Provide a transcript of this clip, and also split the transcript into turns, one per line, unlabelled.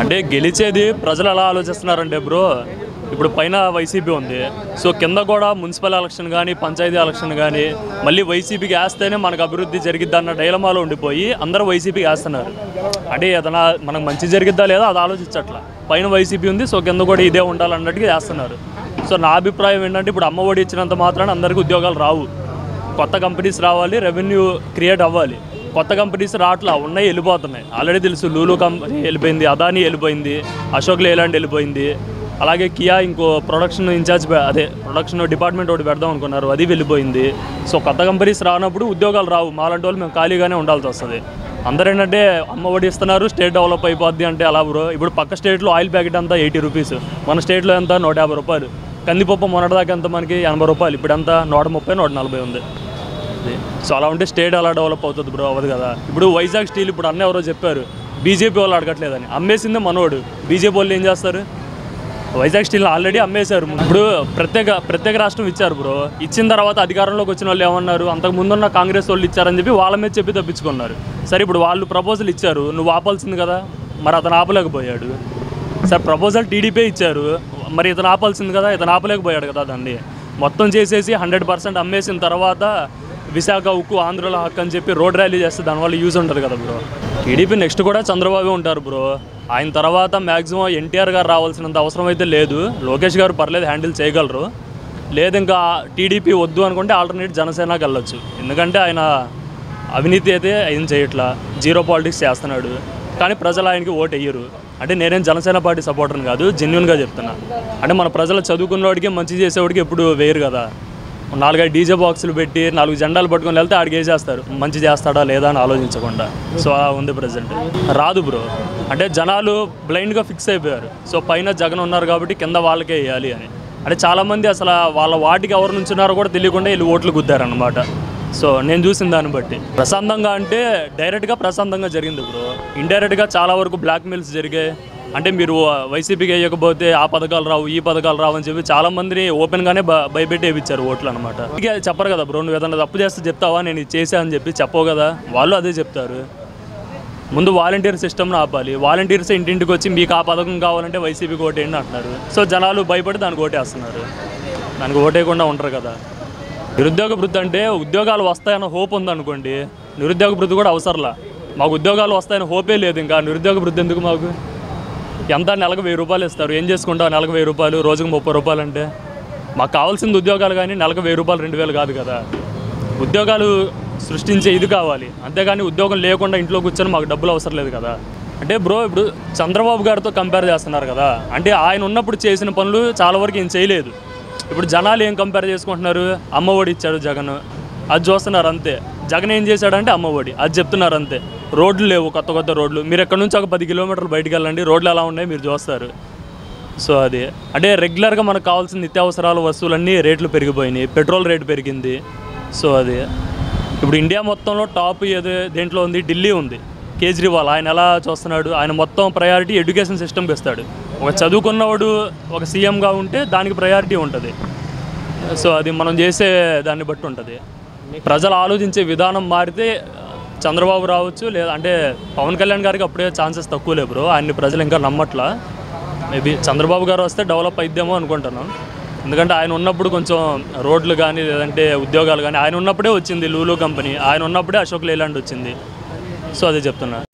అంటే గెలిచేది ప్రజలు ఎలా ఆలోచిస్తున్నారంటే బ్రో ఇప్పుడు పైన వైసీపీ ఉంది సో కింద కూడా మున్సిపల్ ఎలక్షన్ కానీ పంచాయతీ ఎలక్షన్ కానీ మళ్ళీ వైసీపీకి వేస్తేనే మనకు అభివృద్ధి జరిగిద్ది అన్న డైలమాలో ఉండిపోయి అందరూ వైసీపీకి వేస్తున్నారు అంటే ఏదైనా మనకు మంచి జరిగిద్దా లేదా అది ఆలోచించట్లా పైన వైసీపీ ఉంది సో కింద కూడా ఇదే ఉండాలన్నట్టుగా వేస్తున్నారు సో నా అభిప్రాయం ఏంటంటే ఇప్పుడు అమ్మ ఒడి ఇచ్చినంత మాత్రాన అందరికీ ఉద్యోగాలు రావు కొత్త కంపెనీస్ రావాలి రెవెన్యూ క్రియేట్ అవ్వాలి కొత్త కంపెనీస్ రావట్లా ఉన్నాయి వెళ్ళిపోతున్నాయి ఆల్రెడీ తెలుసు లూలు కంపెనీ వెళ్ళిపోయింది అదానీ వెళ్ళిపోయింది అశోక్ లేలాండ్ వెళ్ళిపోయింది అలాగే కియా ఇంకో ప్రొడక్షన్ ఇన్ఛార్జ్ పె- అదే ప్రొడక్షన్ డిపార్ట్మెంట్ ఒకటి పెడదాం అనుకున్నారు అది వెళ్ళిపోయింది సో కొత్త కంపెనీస్ రానప్పుడు ఉద్యోగాలు రావు మాలాంటి వాళ్ళు మేము ఖాళీగానే ఉండాల్సి వస్తుంది అందరూ ఏంటంటే అమ్మ ఒడి ఇస్తున్నారు స్టేట్ డెవలప్ అయిపోద్ది అంటే అలా బ్రో ఇప్పుడు పక్క స్టేట్లో ఆయిల్ ప్యాకెట్ అంతా ఎయిటీ రూపీస్ మన స్టేట్లో ఎంత నూట యాభై రూపాయలు కందిపప్పు మొన్నటిదాకా ఎంత మనకి ఎనభై రూపాయలు ఇప్పుడు ఎంత నూట ముప్పై నూట నలభై ఉంది అది. సో అలా ఉంటే స్టేట్ అలా డెవలప్ అవుతుంది బ్రో అవ్వదు కదా ఇప్పుడు వైజాగ్ స్టీల్ ఇప్పుడు అన్న ఎవరో చెప్పారు బీజేపీ వాళ్ళు అడగట్లేదని అమ్మేసిందే మనోడు బీజేపీ వాళ్ళు ఏం చేస్తారు వైజాగ్ స్టీల్ ఆల్రెడీ అమ్మేశారు ఇప్పుడు ప్రత్యేక ప్రత్యేక రాష్ట్రం ఇచ్చారు బ్రో ఇచ్చిన తర్వాత అధికారంలోకి వచ్చిన వాళ్ళు ఏమన్నారు అంతకు ముందున్న కాంగ్రెస్ వాళ్ళు ఇచ్చారని చెప్పి వాళ్ళ మీద చెప్పి తప్పించుకున్నారు సరే ఇప్పుడు వాళ్ళు ప్రపోజల్ ఇచ్చారు నువ్వు ఆపాల్సింది కదా మరి అతను ఆపలేకపోయాడు సార్ ప్రపోజల్ టీడీపీ ఇచ్చారు మరి ఇతను ఆపాల్సింది కదా ఇతను ఆపలేకపోయాడు కదా దాన్ని మొత్తం చేసేసి హండ్రెడ్ పర్సెంట్ అమ్మేసిన తర్వాత విశాఖ ఉక్కు ఆంధ్రలో హక్కు అని చెప్పి రోడ్ ర్యాలీ చేస్తే దానివల్ల యూజ్ ఉంటుంది కదా బ్రో టీడీపీ నెక్స్ట్ కూడా చంద్రబాబు ఉంటారు బ్రో ఆయన తర్వాత మ్యాక్సిమం ఎన్టీఆర్ గారు రావాల్సినంత అవసరం అయితే లేదు లోకేష్ గారు పర్లేదు హ్యాండిల్ చేయగలరు లేదు ఇంకా టీడీపీ వద్దు అనుకుంటే ఆల్టర్నేట్ జనసేనకి వెళ్ళొచ్చు ఎందుకంటే ఆయన అవినీతి అయితే ఏం చేయట్లా జీరో పాలిటిక్స్ చేస్తున్నాడు కానీ ప్రజలు ఆయనకి ఓటు వేయరు అంటే నేనేం జనసేన పార్టీ సపోర్టర్ని కాదు జెన్యున్గా చెప్తున్నా అంటే మన ప్రజలు చదువుకున్నవాడికి మంచి చేసేవాడికి ఎప్పుడు వేయరు కదా నాలుగైదు డీజే బాక్సులు పెట్టి నాలుగు జెండాలు పట్టుకొని వెళ్తే ఆడికి వేసేస్తారు మంచి చేస్తాడా లేదా అని ఆలోచించకుండా సో అలా ఉంది ప్రజెంట్ రాదు బ్రో అంటే జనాలు బ్లైండ్గా ఫిక్స్ అయిపోయారు సో పైన జగన్ ఉన్నారు కాబట్టి కింద వాళ్ళకే వేయాలి అని అంటే చాలామంది అసలు వాళ్ళ వాటికి ఎవరు నుంచున్నారో కూడా తెలియకుండా వీళ్ళు ఓట్లు గుద్దారనమాట సో నేను చూసిన దాన్ని బట్టి ప్రశాంతంగా అంటే డైరెక్ట్గా ప్రశాంతంగా జరిగింది బ్రో ఇండైరెక్ట్గా చాలా వరకు బ్లాక్ మెయిల్స్ జరిగాయి అంటే మీరు వైసీపీకి వేయకపోతే ఆ పథకాలు రావు ఈ పథకాలు రావు అని చెప్పి చాలా మందిని ఓపెన్గానే బ భయపెట్టి వేయించారు ఓట్లు అనమాట ఇక చెప్పరు కదా బ్రో నువ్వు ఏదైనా తప్పు చేస్తే చెప్తావా నేను ఇది చేశా అని చెప్పి చెప్పవు కదా వాళ్ళు అదే చెప్తారు ముందు వాలంటీర్ సిస్టమ్ను ఆపాలి వాలంటీర్స్ ఇంటింటికి వచ్చి మీకు ఆ పథకం కావాలంటే వైసీపీకి ఓటేయండి అంటున్నారు సో జనాలు భయపడి దానికి ఓటేస్తున్నారు దానికి ఓటేయకుండా ఉంటారు కదా నిరుద్యోగ వృద్ధి అంటే ఉద్యోగాలు వస్తాయన్న హోప్ ఉందనుకోండి నిరుద్యోగ వృద్ధి కూడా అవసరంలా మాకు ఉద్యోగాలు వస్తాయన్న హోపే లేదు ఇంకా నిరుద్యోగ వృద్ధి ఎందుకు మాకు ఎంత నెలకు వెయ్యి రూపాయలు ఇస్తారు ఏం చేసుకుంటావు నెలకు వెయ్యి రూపాయలు రోజుకు ముప్పై రూపాయలు అంటే మాకు కావాల్సింది ఉద్యోగాలు కానీ నెలకు వెయ్యి రూపాయలు రెండు వేలు కాదు కదా ఉద్యోగాలు సృష్టించే ఇది కావాలి అంతేగాని ఉద్యోగం లేకుండా ఇంట్లో కూర్చొని మాకు డబ్బులు అవసరం లేదు కదా అంటే బ్రో ఇప్పుడు చంద్రబాబు గారితో కంపేర్ చేస్తున్నారు కదా అంటే ఆయన ఉన్నప్పుడు చేసిన పనులు చాలా వరకు ఏం చేయలేదు ఇప్పుడు జనాలు ఏం కంపేర్ చేసుకుంటున్నారు అమ్మ ఒడి ఇచ్చాడు జగన్ అది చూస్తున్నారు అంతే జగన్ ఏం చేశాడంటే అమ్మ ఒడి అది చెప్తున్నారు అంతే రోడ్లు లేవు కొత్త కొత్త రోడ్లు మీరు ఎక్కడి నుంచి ఒక పది కిలోమీటర్లు బయటికి వెళ్ళండి రోడ్లు ఎలా ఉన్నాయి మీరు చూస్తారు సో అది అంటే రెగ్యులర్గా మనకు కావాల్సిన నిత్యావసరాల వస్తువులన్నీ రేట్లు పెరిగిపోయినాయి పెట్రోల్ రేటు పెరిగింది సో అది ఇప్పుడు ఇండియా మొత్తంలో టాప్ ఏదో దేంట్లో ఉంది ఢిల్లీ ఉంది కేజ్రీవాల్ ఆయన ఎలా చూస్తున్నాడు ఆయన మొత్తం ప్రయారిటీ ఎడ్యుకేషన్ సిస్టమ్కి ఇస్తాడు ఒక చదువుకున్నవాడు ఒక సీఎంగా ఉంటే దానికి ప్రయారిటీ ఉంటుంది సో అది మనం చేసే దాన్ని బట్టి ఉంటుంది ప్రజలు ఆలోచించే విధానం మారితే చంద్రబాబు రావచ్చు లేదా అంటే పవన్ కళ్యాణ్ గారికి అప్పుడే ఛాన్సెస్ తక్కువ లేవు బ్రో ఆయన్ని ప్రజలు ఇంకా నమ్మట్లా మేబీ చంద్రబాబు గారు వస్తే డెవలప్ అయిద్దేమో అనుకుంటున్నాను ఎందుకంటే ఆయన ఉన్నప్పుడు కొంచెం రోడ్లు కానీ లేదంటే ఉద్యోగాలు కానీ ఆయన ఉన్నప్పుడే వచ్చింది లూలు కంపెనీ ఆయన ఉన్నప్పుడే అశోక్ లేలాండ్ వచ్చింది సో అదే చెప్తున్నా